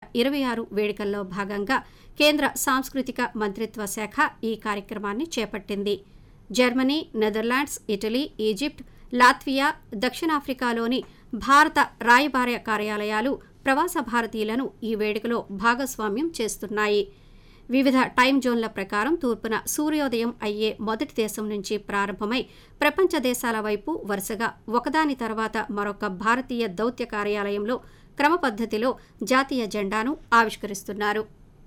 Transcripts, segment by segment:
ఇరవై ఆరు వేడుకల్లో భాగంగా కేంద్ర సాంస్కృతిక మంత్రిత్వ శాఖ ఈ కార్యక్రమాన్ని చేపట్టింది Germany Netherlands Italy Egypt Latvia దక్షిణాఫ్రికాలోని భారత రాయబార కార్యాలయాలు ప్రవాస భారతీయులను ఈ వేడుకలో భాగస్వామ్యం చేస్తున్నాయి వివిధ టైం జోన్ల ప్రకారం తూర్పున సూర్యోదయం అయ్యే మొదటి దేశం నుంచి ప్రారంభమై ప్రపంచ దేశాల వైపు వరుసగా ఒకదాని తర్వాత మరొక భారతీయ దౌత్య కార్యాలయంలో క్రమ పద్ధతిలో జాతీయ జెండాను ఆవిష్కరిస్తున్నారు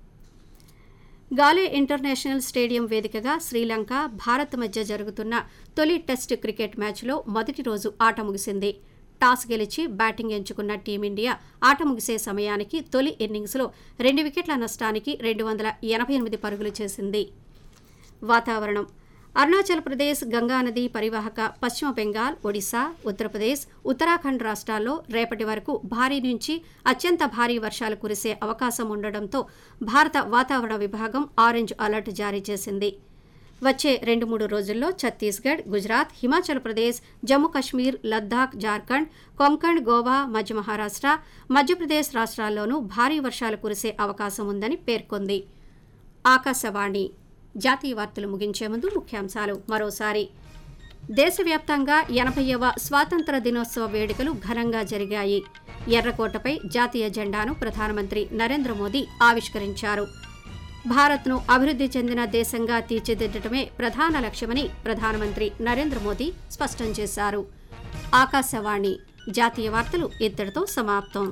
గాలే ఇంటర్నేషనల్ స్టేడియం వేదికగా శ్రీలంక భారత్ మధ్య జరుగుతున్న తొలి టెస్ట్ క్రికెట్ మ్యాచ్లో మొదటి రోజు ఆట ముగిసింది టాస్ గెలిచి బ్యాటింగ్ ఎంచుకున్న టీమిండియా ఆట ముగిసే సమయానికి తొలి ఇన్నింగ్స్లో రెండు వికెట్ల నష్టానికి రెండు వందల ఎనభై ఎనిమిది పరుగులు చేసింది వాతావరణం అరుణాచల్ ప్రదేశ్ గంగానది పరివాహక పశ్చిమ బెంగాల్ ఒడిశా ఉత్తరప్రదేశ్ ఉత్తరాఖండ్ రాష్ట్రాల్లో రేపటి వరకు భారీ నుంచి అత్యంత భారీ వర్షాలు కురిసే అవకాశం ఉండడంతో భారత వాతావరణ విభాగం ఆరెంజ్ అలర్ట్ జారీ చేసింది వచ్చే రెండు మూడు రోజుల్లో ఛత్తీస్గఢ్ గుజరాత్ హిమాచల్ ప్రదేశ్ జమ్మూ కశ్మీర్ లద్దాఖ్ జార్ఖండ్ కొంకణ్ గోవా మధ్య మహారాష్ట్ర మధ్యప్రదేశ్ రాష్ట్రాల్లోనూ భారీ వర్షాలు కురిసే అవకాశం ఉందని పేర్కొంది ఆకాశవాణి జాతీయ వార్తలు ముగించే ముందు ముఖ్యాంశాలు మరోసారి దేశవ్యాప్తంగా ఎనభైవ స్వాతంత్ర దినోత్సవ వేడుకలు ఘనంగా జరిగాయి ఎర్రకోటపై జాతీయ జెండాను ప్రధానమంత్రి నరేంద్ర మోదీ ఆవిష్కరించారు భారత్ను అభివృద్ధి చెందిన దేశంగా తీర్చిదిద్దటమే ప్రధాన లక్ష్యమని ప్రధానమంత్రి నరేంద్ర మోదీ స్పష్టం చేశారు ఆకాశవాణి జాతీయ వార్తలు ఇద్దరితో సమాప్తం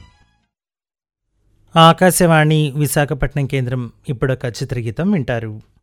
ఆకాశవాణి విశాఖపట్నం కేంద్రం ఇప్పుడొక చిత్రగీతం వింటారు